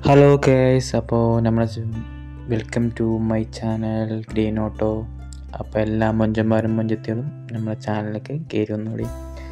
Hello guys അപ്പോൾ നമ്മളെ welcome to my channel green auto അപ്പോൾ എല്ലാ മൊഞ്ചന്മാരും മൊഞ്ചത്തികളും നമ്മളെ ചാനലിലേക്ക് കയറി ഒന്നുകൂടി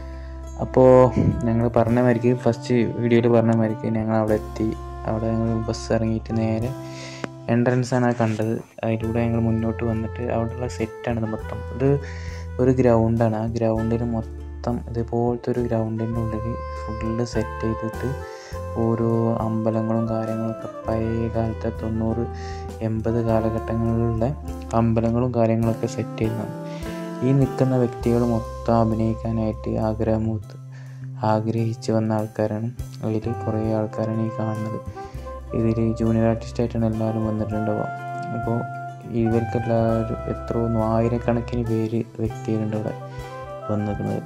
അപ്പോൾ ഞങ്ങൾ പറഞ്ഞ മാതിരിക്ക് ഫസ്റ്റ് വീഡിയോയിൽ പറഞ്ഞ മാതിരിക്ക് ഞങ്ങൾ അവിടെ എത്തി അവിടെ ഞങ്ങൾ ബസ് ഇറങ്ങിയിട്ട് നേരെ എൻട്രൻസ് ആണ് കണ്ടത് അതിലൂടെ ഞങ്ങൾ മുന്നോട്ട് വന്നിട്ട് അവിടെയുള്ള സെറ്റാണ് ഇത് മൊത്തം ഇത് ഒരു ഗ്രൗണ്ടാണ് ആ ഗ്രൗണ്ടിൽ മൊത്തം ഇതുപോലത്തെ ഒരു ഗ്രൗണ്ടിൻ്റെ ഉള്ളിൽ ഫുള്ള് സെറ്റ് ചെയ്തിട്ട് ഓരോ അമ്പലങ്ങളും കാര്യങ്ങളൊക്കെ പഴയ കാലത്തെ തൊണ്ണൂറ് എൺപത് കാലഘട്ടങ്ങളിലുള്ള അമ്പലങ്ങളും കാര്യങ്ങളൊക്കെ സെറ്റ് ചെയ്യുന്നതാണ് ഈ നിൽക്കുന്ന വ്യക്തികൾ മൊത്തം അഭിനയിക്കാനായിട്ട് ആഗ്രഹമൂത്ത് ആഗ്രഹിച്ച് വന്ന ആൾക്കാരാണ് അതിൽ കുറേ ആൾക്കാരാണ് ഈ കാണുന്നത് ഇതിൽ ജൂനിയർ ആർട്ടിസ്റ്റായിട്ടാണ് എല്ലാവരും വന്നിട്ടുണ്ടാവുക അപ്പോൾ ഇവർക്കെല്ലാവരും എത്രയോ ആയിരക്കണക്കിന് പേര് വ്യക്തികളുണ്ട് ഇവിടെ വന്നിരിക്കുന്നത്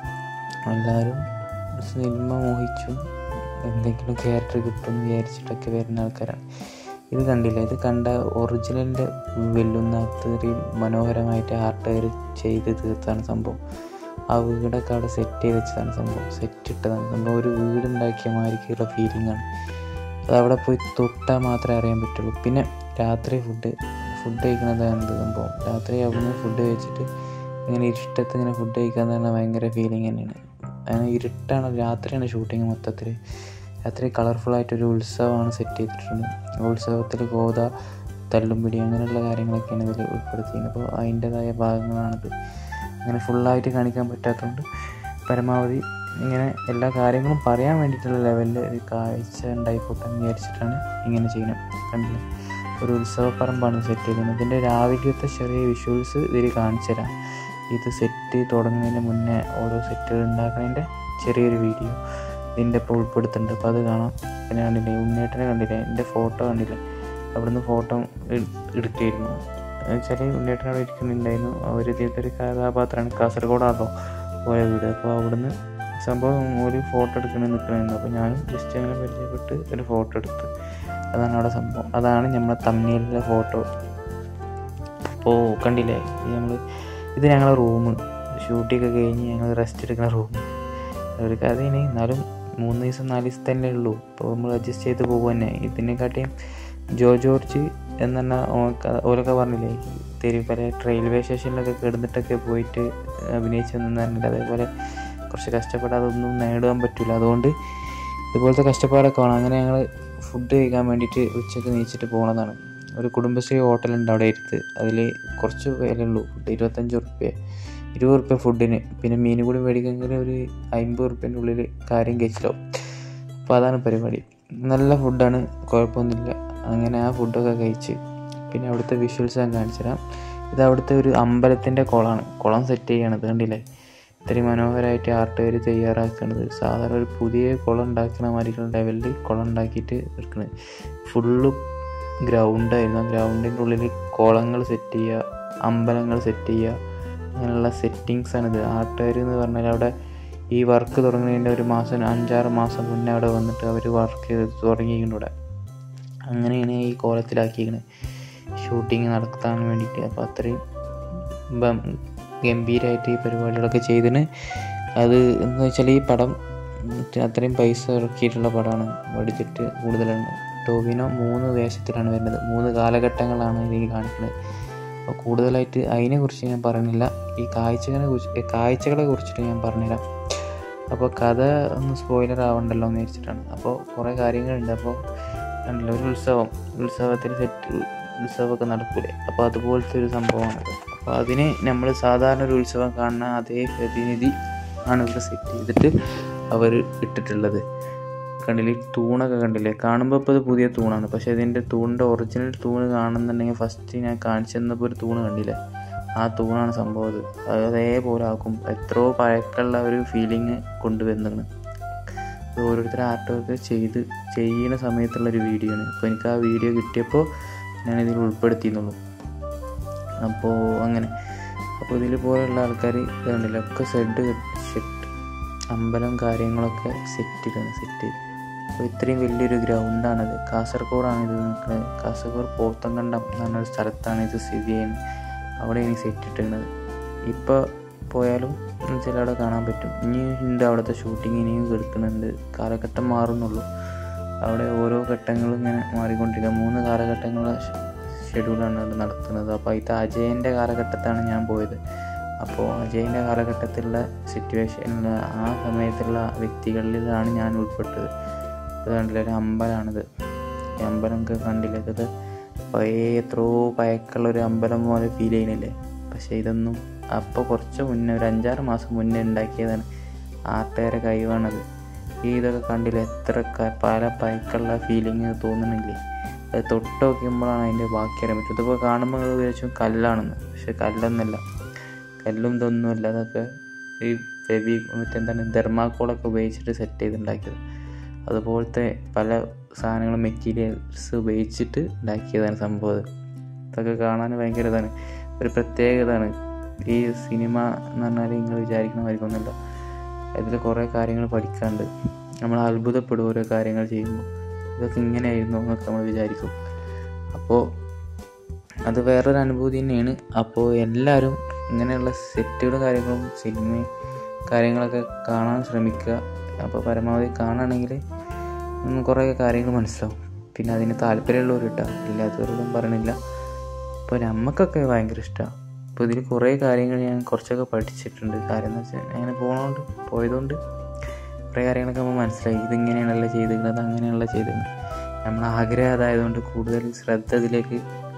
എല്ലാവരും സിനിമ മോഹിച്ചും എന്തെങ്കിലും ക്യാരക്ടർ കിട്ടും വിചാരിച്ചിട്ടൊക്കെ വരുന്ന ആൾക്കാരാണ് ഇത് കണ്ടില്ല ഇത് കണ്ട ഒറിജിനലിൻ്റെ വെല്ലുന്ന അത്രയും മനോഹരമായിട്ട് ആർട്ടുകാർ ചെയ്ത് തീർത്താണ് സംഭവം ആ വീടൊക്കെ അവിടെ സെറ്റ് ചെയ്ത് വെച്ചതാണ് സംഭവം സെറ്റ് ഇട്ടതാണ് സംഭവം ഒരു വീടുണ്ടാക്കിയ മാതിരിക്കുള്ള ഫീലിംഗ് ആണ് അത് അവിടെ പോയി തൊട്ടാൽ മാത്രമേ അറിയാൻ പറ്റുള്ളൂ പിന്നെ രാത്രി ഫുഡ് ഫുഡ് കഴിക്കുന്നതാണ് സംഭവം രാത്രി അവിടുന്ന് ഫുഡ് കഴിച്ചിട്ട് ഇങ്ങനെ ഇരുട്ടത്ത് ഇങ്ങനെ ഫുഡ് കഴിക്കാൻ തന്നെ ഭയങ്കര ഫീലിംഗ് തന്നെയാണ് അങ്ങനെ ഇരുട്ടാണ് രാത്രിയാണ് ഷൂട്ടിങ് മൊത്തത്തിൽ രാത്രി കളർഫുള്ളായിട്ടൊരു ഉത്സവമാണ് സെറ്റ് ചെയ്തിട്ടുണ്ട് ഉത്സവത്തിൽ ഗോത തല്ലുംപിടി അങ്ങനെയുള്ള കാര്യങ്ങളൊക്കെയാണ് ഇതിൽ ഉൾപ്പെടുത്തിയത് അപ്പോൾ അതിൻ്റെതായ ഭാഗങ്ങളാണിത് അങ്ങനെ ഫുള്ളായിട്ട് കാണിക്കാൻ പറ്റാത്തതുകൊണ്ട് പരമാവധി ഇങ്ങനെ എല്ലാ കാര്യങ്ങളും പറയാൻ വേണ്ടിയിട്ടുള്ള ലെവലിൽ ഒരു കാഴ്ച ഉണ്ടായിക്കോട്ടെ എന്ന് വിചാരിച്ചിട്ടാണ് ഇങ്ങനെ ചെയ്യുന്നത് കണ്ടില്ലേ ഒരു ഉത്സവപ്പറമ്പാണ് സെറ്റ് ചെയ്യുന്നത് ഇതിൻ്റെ രാവിലത്തെ ചെറിയ വിഷ്വൽസ് ഇതിൽ കാണിച്ചു തരാം ഇത് സെറ്റ് തുടങ്ങുന്നതിന് മുന്നേ ഓരോ സെറ്റുകൾ ഉണ്ടാക്കുന്നതിൻ്റെ ചെറിയൊരു വീഡിയോ ഇതിൻ്റെ ഇപ്പോൾ ഉൾപ്പെടുത്തുന്നുണ്ട് അപ്പോൾ അത് കാണാം പിന്നെ കണ്ടില്ലേ ഉണ്ണേട്ടനെ കണ്ടില്ലേ എൻ്റെ ഫോട്ടോ കണ്ടില്ലേ അവിടുന്ന് ഫോട്ടോ എടുക്കുകയായിരുന്നു വെച്ചാൽ ഉണ്ണേട്ടൻ അവിടെ ഇരിക്കുന്നുണ്ടായിരുന്നു അവർ ഇതിലത്തെ ഒരു കഥാപാത്രമാണ് കാസർഗോഡാണല്ലോ ഓരോ വീട് അപ്പോൾ അവിടുന്ന് സംഭവം ഒരു ഫോട്ടോ എടുക്കണ നിൽക്കണമായിരുന്നു അപ്പോൾ ഞാനും ജസ്റ്റ് അങ്ങനെ പരിചയപ്പെട്ട് ഒരു ഫോട്ടോ എടുത്ത് അതാണ് അവിടെ സംഭവം അതാണ് നമ്മളെ തമ്മിലെ ഫോട്ടോ അപ്പോൾ കണ്ടില്ലേ നമ്മൾ ഇത് ഞങ്ങളെ റൂം ഷൂട്ടിങ്ങൊക്കെ കഴിഞ്ഞ് ഞങ്ങൾ റെസ്റ്റ് എടുക്കുന്ന റൂം ഒരു കഥയാണ് എന്നാലും മൂന്ന് ദിവസം നാല് ദിവസം തന്നെ ഉള്ളൂ അപ്പോൾ നമ്മൾ അഡ്ജസ്റ്റ് ചെയ്ത് പോകുക തന്നെ ഇതിനെക്കാട്ടിയും ജോ ജോർജ് എന്ന് പറഞ്ഞാൽ ഓരൊക്കെ പറഞ്ഞില്ലേ തെരുവ് പല റെയിൽവേ സ്റ്റേഷനിലൊക്കെ കിടന്നിട്ടൊക്കെ പോയിട്ട് അഭിനയിച്ച് നിന്നിട്ടുണ്ട് അതേപോലെ കുറച്ച് കഷ്ടപ്പെടാതെ ഒന്നും നേടാൻ പറ്റില്ല അതുകൊണ്ട് ഇതുപോലത്തെ കഷ്ടപ്പാടൊക്കെ വേണം അങ്ങനെ ഞങ്ങൾ ഫുഡ് കഴിക്കാൻ വേണ്ടിയിട്ട് ഉച്ചയ്ക്ക് നീച്ചിട്ട് പോണതാണ് ഒരു കുടുംബശ്രീ ഹോട്ടലുണ്ട് അവിടെ ഇരുത്ത് അതിൽ കുറച്ച് വിലയുള്ളൂ ഫുഡ് ഇരുപത്തഞ്ച് ഉറുപ്പ്യ ഇരുപത് ഉറുപ്പ്യ ഫുഡിന് പിന്നെ മീൻ കൂടി മേടിക്കുമെങ്കിൽ ഒരു അമ്പത് ഉറുപ്പ്യൻ്റെ ഉള്ളിൽ കാര്യം കഴിച്ചിലാവും അപ്പോൾ അതാണ് പരിപാടി നല്ല ഫുഡാണ് കുഴപ്പമൊന്നുമില്ല അങ്ങനെ ആ ഫുഡൊക്കെ കഴിച്ച് പിന്നെ അവിടുത്തെ വിഷ്വൽസ് ഞാൻ കാണിച്ചു തരാം ഇത് അവിടുത്തെ ഒരു അമ്പലത്തിൻ്റെ കുളമാണ് കുളം സെറ്റ് ചെയ്യണത് കണ്ടില്ലേ ഇത്രയും മനോഹരമായിട്ട് ആർട്ടുകാർ തയ്യാറാക്കുന്നത് സാധാരണ ഒരു പുതിയ കുളം ഉണ്ടാക്കുന്ന മാതിരിയുള്ള ലെവലിൽ കുളം ഉണ്ടാക്കിയിട്ട് എടുക്കുന്നത് ഫുള്ള് ഗ്രൗണ്ടായിരുന്നു ആ ഗ്രൗണ്ടിൻ്റെ ഉള്ളിൽ കുളങ്ങൾ സെറ്റ് ചെയ്യുക അമ്പലങ്ങൾ സെറ്റ് ചെയ്യുക അങ്ങനെയുള്ള സെറ്റിങ്സാണിത് ആർട്ടുകാർ എന്ന് പറഞ്ഞാൽ അവിടെ ഈ വർക്ക് തുടങ്ങുന്നതിൻ്റെ ഒരു മാസം അഞ്ചാറ് മാസം മുന്നേ അവിടെ വന്നിട്ട് അവർ വർക്ക് ചെയ്ത് തുടങ്ങിയിട്ടുണ്ട് ഇവിടെ അങ്ങനെയാണ് ഈ കോലത്തിലാക്കിയിരിക്കുന്നത് ഷൂട്ടിങ് നടത്താൻ വേണ്ടിയിട്ട് അപ്പോൾ അത്രയും ഗംഭീരമായിട്ട് ഈ പരിപാടികളൊക്കെ ചെയ്തിന് അത് എന്ന് വെച്ചാൽ ഈ പടം അത്രയും പൈസ ഇറക്കിയിട്ടുള്ള പടമാണ് ബഡ്ജറ്റ് കൂടുതലാണ് ടോവിനോ മൂന്ന് വേഷത്തിലാണ് വരുന്നത് മൂന്ന് കാലഘട്ടങ്ങളാണ് ഇതിൽ കാണിക്കുന്നത് അപ്പോൾ കൂടുതലായിട്ട് അതിനെക്കുറിച്ച് ഞാൻ പറയുന്നില്ല ഈ കാഴ്ചകളെ കുറിച്ച് കാഴ്ചകളെ കുറിച്ചിട്ട് ഞാൻ പറഞ്ഞുതരാം അപ്പോൾ കഥ ഒന്ന് സ്പോയിലർ ആവണ്ടല്ലോ എന്ന് വിചാരിച്ചിട്ടാണ് അപ്പോൾ കുറേ കാര്യങ്ങളുണ്ട് അപ്പോൾ കണ്ടില്ല ഒരു ഉത്സവം ഉത്സവത്തിന് സെറ്റ് ഉത്സവമൊക്കെ നടക്കൂലേ അപ്പോൾ അതുപോലത്തെ ഒരു സംഭവമാണത് അപ്പോൾ അതിന് നമ്മൾ സാധാരണ ഒരു ഉത്സവം കാണുന്ന അതേ പ്രതിനിധി ആണ് ഇവിടെ സെറ്റ് ചെയ്തിട്ട് അവർ ഇട്ടിട്ടുള്ളത് കണ്ടില്ലേ തൂണൊക്കെ കണ്ടില്ലേ കാണുമ്പോൾ ഇപ്പോൾ ഇത് പുതിയ തൂണാണ് പക്ഷേ ഇതിൻ്റെ തൂണിൻ്റെ ഒറിജിനൽ തൂണ് കാണുന്നുണ്ടെങ്കിൽ ഫസ്റ്റ് ഞാൻ കാണിച്ചു തന്നപ്പോൾ ഒരു തൂണ് കണ്ടില്ലേ ആ തൂണാണ് സംഭവം അത് അതേപോലെ ആക്കും എത്രയോ പഴക്കമുള്ള ഒരു ഫീലിംഗ് കൊണ്ടുവരുന്നതാണ് അത് ഓരോരുത്തർ ആർട്ടൊക്കെ ചെയ്ത് ചെയ്യുന്ന സമയത്തുള്ളൊരു വീഡിയോ ആണ് അപ്പോൾ എനിക്ക് ആ വീഡിയോ കിട്ടിയപ്പോൾ ഞാനിതിൽ ഉൾപ്പെടുത്തിയെന്നുള്ളൂ അപ്പോൾ അങ്ങനെ അപ്പോൾ ഇതിൽ പോലെയുള്ള ആൾക്കാർ ഇതുണ്ടല്ലോ ഒക്കെ സെഡ് ഷെട്ട് അമ്പലം കാര്യങ്ങളൊക്കെ സെറ്റ് ഇടുന്നത് സെറ്റ് അപ്പോൾ ഇത്രയും വലിയൊരു ഗ്രൗണ്ടാണത് കാസർഗോഡാണ് ഇത് നിൽക്കുന്നത് കാസർഗോഡ് പോത്തങ്കണ്ടം എന്ന് പറഞ്ഞൊരു സ്ഥലത്താണ് ഇത് സ്ഥിതി ചെയ്യുന്നത് അവിടെയാണ് ഈ സെറ്റ് ഇട്ടിരുന്നത് ഇപ്പോൾ പോയാലും ചില അവിടെ കാണാൻ പറ്റും ഇനി ഉണ്ട് അവിടുത്തെ ഷൂട്ടിങ് ഇനിയും കിടക്കുന്നുണ്ട് കാലഘട്ടം മാറുന്നുള്ളൂ അവിടെ ഓരോ ഘട്ടങ്ങളും ഇങ്ങനെ മാറിക്കൊണ്ടിരിക്കുക മൂന്ന് കാലഘട്ടങ്ങളെ ഷെഡ്യൂളാണ് അത് നടത്തുന്നത് അപ്പോൾ അതിൽ അജയൻ്റെ കാലഘട്ടത്താണ് ഞാൻ പോയത് അപ്പോൾ അജയൻ്റെ കാലഘട്ടത്തിലുള്ള സിറ്റുവേഷനിൽ ആ സമയത്തുള്ള വ്യക്തികളിലാണ് ഞാൻ ഉൾപ്പെട്ടത് ഇത് കണ്ടില്ല ഒരു അമ്പലമാണിത് ഈ അമ്പലമൊക്കെ കണ്ടില്ല ഇത് പഴയ എത്രയോ പഴക്കമുള്ള ഒരു അമ്പലം പോലെ ഫീൽ ചെയ്യുന്നില്ലേ പക്ഷേ ഇതൊന്നും അപ്പോൾ കുറച്ച് മുന്നേ ഒരു അഞ്ചാറ് മാസം മുന്നേ ഉണ്ടാക്കിയതാണ് ആർട്ടുകാരെ കഴിവാണത് ഈ ഇതൊക്കെ കണ്ടില്ല എത്ര ക- പല പഴക്കമുള്ള ഫീലിങ് തോന്നുന്നില്ലേ അത് തൊട്ട് നോക്കുമ്പോഴാണ് അതിൻ്റെ ബാക്കി അറിയാൻ പറ്റും ഇതിപ്പോൾ കാണുമ്പോൾ നിങ്ങൾ വിചാരിച്ചു കല്ലാണെന്ന് പക്ഷെ കല്ലൊന്നല്ല കല്ലും ഇതൊന്നുമല്ല അതൊക്കെ ഈ ഫെവി മറ്റെന്താണ് തെർമാക്കോളൊക്കെ ഉപയോഗിച്ചിട്ട് സെറ്റ് ചെയ്തുണ്ടാക്കിയത് അതുപോലത്തെ പല സാധനങ്ങളും മെറ്റീരിയൽസ് ഉപയോഗിച്ചിട്ട് ഉണ്ടാക്കിയതാണ് സംഭവം അത്. ഇതൊക്കെ കാണാൻ ഭയങ്കര ഇതാണ് ഒരു പ്രത്യേകതയാണ് ഈ സിനിമ എന്ന് പറഞ്ഞാൽ നിങ്ങൾ വിചാരിക്കണ മാതിരിക്കൊന്നുമില്ല ഇതിൽ കുറേ കാര്യങ്ങൾ പഠിക്കാണ്ട് നമ്മൾ അത്ഭുതപ്പെടും ഓരോ കാര്യങ്ങൾ ചെയ്യുമ്പോൾ ഇതൊക്കെ ഇങ്ങനെയായിരുന്നു എന്നൊക്കെ നമ്മൾ വിചാരിക്കും അപ്പോൾ അത് വേറൊരു അനുഭൂതി തന്നെയാണ് അപ്പോൾ എല്ലാവരും ഇങ്ങനെയുള്ള സെറ്റുകളും കാര്യങ്ങളും സിനിമയും കാര്യങ്ങളൊക്കെ കാണാൻ ശ്രമിക്കുക അപ്പോൾ പരമാവധി കാണുകയാണെങ്കിൽ കുറേ കാര്യങ്ങൾ മനസ്സിലാവും പിന്നെ അതിന് താല്പര്യമുള്ളവർ ഇട്ടാ ഇല്ലാത്തവരോടും പറയണില്ല അപ്പോൾ നമുക്കൊക്കെ ഭയങ്കര ഇഷ്ടമാണ് അപ്പോൾ ഇതിൽ കുറേ കാര്യങ്ങൾ ഞാൻ കുറച്ചൊക്കെ പഠിച്ചിട്ടുണ്ട് കാര്യം എന്ന് വെച്ചാൽ അങ്ങനെ പോകണോണ്ട് പോയതുകൊണ്ട് കുറേ കാര്യങ്ങളൊക്കെ നമ്മൾ മനസ്സിലായി ഇതിങ്ങനെയാണല്ലോ ചെയ്തിരിക്കുന്നത് അങ്ങനെയാണല്ലോ ചെയ്തിരുന്നത് നമ്മൾ ആഗ്രഹം അതായതുകൊണ്ട് കൂടുതൽ ശ്രദ്ധ ഇതിലേക്ക്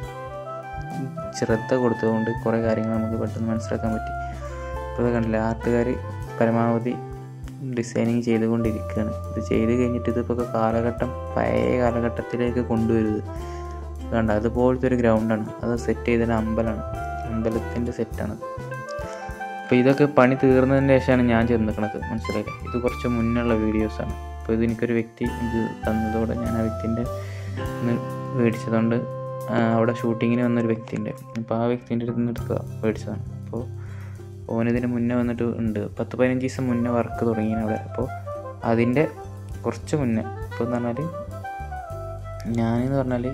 ശ്രദ്ധ കൊടുത്തതുകൊണ്ട് കുറേ കാര്യങ്ങൾ നമുക്ക് പെട്ടെന്ന് മനസ്സിലാക്കാൻ പറ്റി ഇപ്പോൾ ഇത് കണ്ടില്ല ആർട്ടുകാർ പരമാവധി ഡിസൈനിങ് ചെയ്തുകൊണ്ടിരിക്കുകയാണ് ഇത് ചെയ്ത് കഴിഞ്ഞിട്ട് ഇതിപ്പോൾ കാലഘട്ടം പഴയ കാലഘട്ടത്തിലേക്ക് കൊണ്ടുവരുന്നത് കണ്ട അതുപോലത്തെ ഒരു ഗ്രൗണ്ടാണ് അത് സെറ്റ് ചെയ്തൊരു അമ്പലമാണ് അമ്പലത്തിൻ്റെ സെറ്റാണ് അപ്പോൾ ഇതൊക്കെ പണി തീർന്നതിന് ശേഷമാണ് ഞാൻ ചെന്നിക്കണത് മനസ്സിലായില്ലേ ഇത് കുറച്ച് മുന്നുള്ള വീഡിയോസാണ് അപ്പോൾ ഇത് എനിക്കൊരു വ്യക്തി ഇത് തന്നതോടെ ഞാൻ ആ വ്യക്തിൻ്റെ മേടിച്ചതുകൊണ്ട് ആ, അവിടെ ഷൂട്ടിങ്ങിന് വന്നൊരു വ്യക്തിയുണ്ട് അപ്പോൾ ആ വ്യക്തിൻ്റെ അടുത്ത് നിന്ന് എടുത്തതാണ് മേടിച്ചതാണ് അപ്പോൾ ഓനിതിന് മുന്നേ വന്നിട്ട് ഉണ്ട് പത്ത് പതിനഞ്ച് ദിവസം മുന്നേ വർക്ക് തുടങ്ങിയാണ് അവിടെ അപ്പോൾ അതിൻ്റെ കുറച്ച് മുന്നേ ഇപ്പോൾ എന്ന് പറഞ്ഞാൽ ഞാനെന്ന് പറഞ്ഞാൽ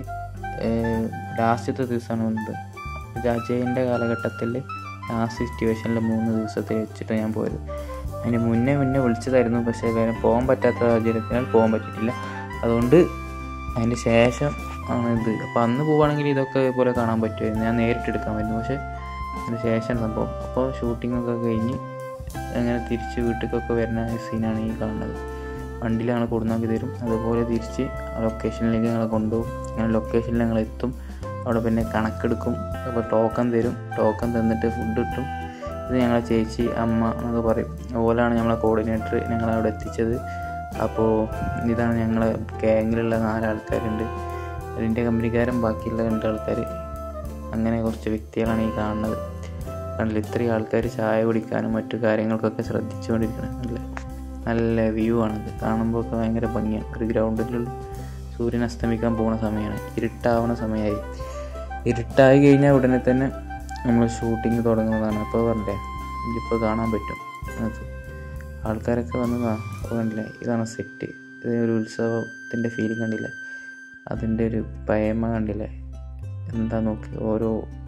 ലാസ്റ്റത്തെ ദിവസമാണ് വന്നത് ഇത് അജയൻ്റെ കാലഘട്ടത്തിൽ ലാസ്റ്റ് സിറ്റുവേഷനിൽ മൂന്ന് ദിവസത്തിൽ വെച്ചിട്ട് ഞാൻ പോയത് അതിന് മുന്നേ മുന്നേ വിളിച്ചതായിരുന്നു പക്ഷേ വേറെ പോകാൻ പറ്റാത്ത സാഹചര്യത്തിനാൽ പോകാൻ പറ്റിയിട്ടില്ല അതുകൊണ്ട് അതിന് ശേഷം ആണ് ഇത് അപ്പോൾ അന്ന് പോവുകയാണെങ്കിൽ ഇതൊക്കെ ഇതുപോലെ കാണാൻ പറ്റുമായിരുന്നു ഞാൻ നേരിട്ട് എടുക്കാൻ പറ്റും പക്ഷേ അതിന് ശേഷം സംഭവം അപ്പോൾ ഷൂട്ടിങ്ങൊക്കെ കഴിഞ്ഞ് അങ്ങനെ തിരിച്ച് വീട്ടിലേക്കൊക്കെ വരുന്ന സീനാണ് ഈ കാണുന്നത് വണ്ടിയിൽ ഞങ്ങൾ കൊടുന്നാക്കി തരും അതുപോലെ തിരിച്ച് ആ ലൊക്കേഷനിലേക്ക് ഞങ്ങൾ കൊണ്ടുപോകും അങ്ങനെ ലൊക്കേഷനിൽ ഞങ്ങൾ എത്തും അവിടെ പിന്നെ കണക്കെടുക്കും അപ്പോൾ ടോക്കൺ തരും ടോക്കൺ തന്നിട്ട് ഫുഡ് കിട്ടും ഇത് ഞങ്ങളെ ചേച്ചി അമ്മ എന്നൊക്കെ പറയും ഓലാണ് നമ്മളെ കോർഡിനേറ്റർ ഞങ്ങളെ അവിടെ എത്തിച്ചത് അപ്പോൾ ഇതാണ് ഞങ്ങളെ ഗ്യാങ്ങിലുള്ള നാലാൾക്കാരുണ്ട് അതിൻ്റെ കമ്പനിക്കാരും ബാക്കിയുള്ള രണ്ട് ആൾക്കാർ അങ്ങനെ കുറച്ച് വ്യക്തികളാണ് ഈ കാണുന്നത് കണ്ടില്ല ഇത്രയും ആൾക്കാർ ചായ കുടിക്കാനും മറ്റു കാര്യങ്ങൾക്കൊക്കെ ശ്രദ്ധിച്ചുകൊണ്ടിരിക്കണം അല്ലേ നല്ല വ്യൂ ആണിത് കാണുമ്പോൾ ഒക്കെ ഭയങ്കര ഭംഗിയാണ് ഒരു ഗ്രൗണ്ടിലുള്ള സൂര്യൻ അസ്തമിക്കാൻ പോകുന്ന സമയമാണ് ഇരുട്ടാവുന്ന സമയമായി ഇരുട്ടായി കഴിഞ്ഞാൽ ഉടനെ തന്നെ നമ്മൾ ഷൂട്ടിങ് തുടങ്ങുന്നതാണ് അപ്പോൾ പറഞ്ഞില്ലേ ഇതിപ്പോൾ കാണാൻ പറ്റും അത് ആൾക്കാരൊക്കെ വന്നതാ അപ്പോൾ കണ്ടില്ലേ ഇതാണ് സെറ്റ് ഇത് ഒരു ഉത്സവത്തിൻ്റെ ഫീലിംഗ് കണ്ടില്ലേ അതിൻ്റെ ഒരു പയമ കണ്ടില്ലേ എന്താ നോക്കി ഓരോ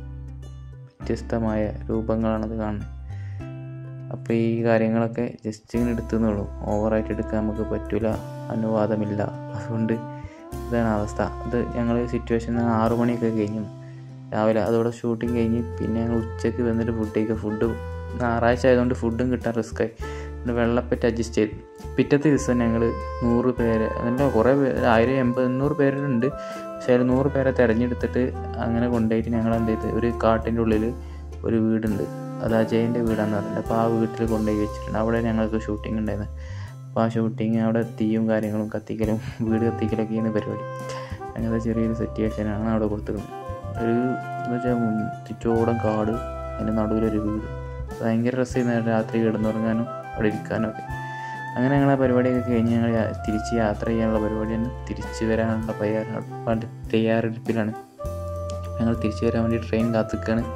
വ്യത്യസ്തമായ രൂപങ്ങളാണത് കാണുന്നത് അപ്പോൾ ഈ കാര്യങ്ങളൊക്കെ ജസ്റ്റ് ഇങ്ങനെ എടുത്തുന്നുള്ളൂ ഓവറായിട്ട് എടുക്കാൻ നമുക്ക് പറ്റില്ല അനുവാദമില്ല അതുകൊണ്ട് ഇതാണ് അവസ്ഥ ഇത് ഞങ്ങൾ സിറ്റുവേഷൻ ആറു മണിയൊക്കെ കഴിഞ്ഞു രാവിലെ അതോടെ ഷൂട്ടിങ് കഴിഞ്ഞ് പിന്നെ ഞങ്ങൾ ഉച്ചയ്ക്ക് വന്നിട്ട് ഫുഡ് കഴിക്കുക ഫുഡ് ഞായറാഴ്ച ആയതുകൊണ്ട് ഫുഡും കിട്ടാൻ റിസ്ക് ആയി പിന്നെ വെള്ളപ്പറ്റ് അഡ്ജസ്റ്റ് ചെയ്തു പിറ്റത്തെ ദിവസം ഞങ്ങൾ നൂറ് പേര് അതിൻ്റെ കുറേ പേര് ആയിരം എൺപത് എണ്ണൂറ് പേരുണ്ട് പക്ഷേ അതിൽ നൂറ് പേരെ തിരഞ്ഞെടുത്തിട്ട് അങ്ങനെ കൊണ്ടുപോയിട്ട് ഞങ്ങൾ എന്ത് ചെയ്ത് ഒരു കാട്ടിൻ്റെ ഉള്ളിൽ ഒരു വീടുണ്ട് അത് അജയൻ്റെ വീടാന്ന് പറഞ്ഞത് അപ്പോൾ ആ വീട്ടിൽ കൊണ്ടുപോയി വെച്ചിട്ടുണ്ട് അവിടെ ഞങ്ങൾക്ക് ഷൂട്ടിംഗ് ഉണ്ടായിരുന്നു അപ്പോൾ ആ ഷൂട്ടിങ് അവിടെ തീയും കാര്യങ്ങളും കത്തിക്കലും വീട് കത്തിക്കലൊക്കെയാണ് പരിപാടി അങ്ങനത്തെ ചെറിയൊരു സിറ്റുവേഷനാണ് അവിടെ കൊടുത്തിരുന്നത് ഒരു എന്ന് വെച്ചാൽ ചുറ്റോടം കാട് അതിൻ്റെ നടുവിലൊരു വീട് ഭയങ്കര രസമായിരുന്നു രാത്രി കിടന്നുറങ്ങാനും അവിടെ ഇരിക്കാനും ഒക്കെ അങ്ങനെ ഞങ്ങൾ ആ പരിപാടിയൊക്കെ കഴിഞ്ഞ് ഞങ്ങൾ യാ- തിരിച്ച് യാത്ര ചെയ്യാനുള്ള പരിപാടിയാണ് തിരിച്ച് വരാനുള്ള തയ്യാറ തയ്യാറെടുപ്പിലാണ് ഞങ്ങൾ തിരിച്ചു വരാൻ വേണ്ടി ട്രെയിൻ കാത്തിക്കാണ്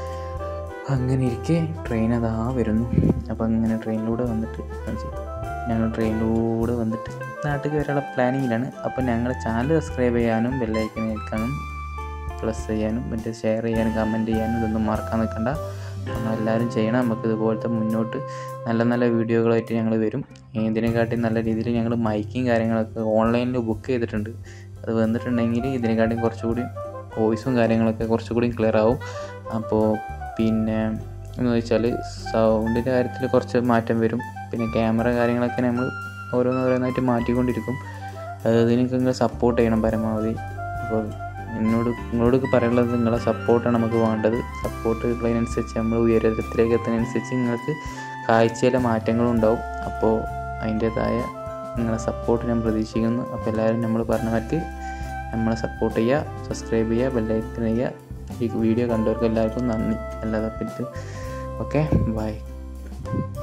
അങ്ങനെ ഇരിക്കെ ട്രെയിൻ അതാ വരുന്നു അപ്പോൾ അങ്ങനെ ട്രെയിനിലൂടെ വന്നിട്ട് കാണിച്ചു. ഞങ്ങൾ ട്രെയിനിലൂടെ വന്നിട്ട് നാട്ടിൽ വരാനുള്ള പ്ലാനിങ്ങിലാണ് അപ്പോൾ ഞങ്ങളുടെ ചാനൽ സബ്സ്ക്രൈബ് ചെയ്യാനും ബെല്ലൈക്കൻ കേൾക്കാനും പ്ലസ് ചെയ്യാനും മറ്റേ ഷെയർ ചെയ്യാനും കമൻറ്റ് ചെയ്യാനും ഇതൊന്നും മറക്കാൻ നിൽക്കണ്ട എല്ലാവരും ചെയ്യണം നമുക്ക് ഇതുപോലത്തെ മുന്നോട്ട് നല്ല നല്ല വീഡിയോകളായിട്ട് ഞങ്ങൾ വരും ഇതിനെക്കാട്ടി നല്ല രീതിയിൽ ഞങ്ങൾ മൈക്കും കാര്യങ്ങളൊക്കെ ഓൺലൈനിൽ ബുക്ക് ചെയ്തിട്ടുണ്ട് അത് വന്നിട്ടുണ്ടെങ്കിൽ ഇതിനെക്കാട്ടി കുറച്ചുകൂടി വോയിസും കാര്യങ്ങളൊക്കെ കുറച്ചുകൂടി ക്ലിയർ ആവും അപ്പോൾ പിന്നെ എന്ന് വെച്ചാൽ സൗണ്ടിൻ്റെ കാര്യത്തിൽ കുറച്ച് മാറ്റം വരും പിന്നെ ക്യാമറ കാര്യങ്ങളൊക്കെ നമ്മൾ ഓരോന്നോരോന്നായിട്ട് മാറ്റിക്കൊണ്ടിരിക്കും അത് ഇതിനൊക്കെ നിങ്ങൾ സപ്പോർട്ട് ചെയ്യണം പരമാവധി അപ്പോൾ എന്നോട് നിങ്ങളോട് പറയാനുള്ളത് നിങ്ങളെ സപ്പോർട്ടാണ് നമുക്ക് വേണ്ടത് സപ്പോർട്ട് കിട്ടുന്നതിനനുസരിച്ച് നമ്മൾ ഉയരത്തിലേക്ക് എത്തുന്നതിനനുസരിച്ച് നിങ്ങൾക്ക് കാഴ്ചയിലെ മാറ്റങ്ങളും ഉണ്ടാവും അപ്പോൾ അതിൻ്റേതായ നിങ്ങളെ സപ്പോർട്ട് ഞാൻ പ്രതീക്ഷിക്കുന്നു അപ്പോൾ എല്ലാവരും നമ്മൾ പറഞ്ഞ മറ്റ് നമ്മളെ സപ്പോർട്ട് ചെയ്യുക സബ്സ്ക്രൈബ് ചെയ്യുക ബെല്ലൈക്കൻ ചെയ്യുക ഈ വീഡിയോ കണ്ടവർക്ക് എല്ലാവർക്കും നന്ദി എല്ലാവർക്കും ഓക്കെ ബൈ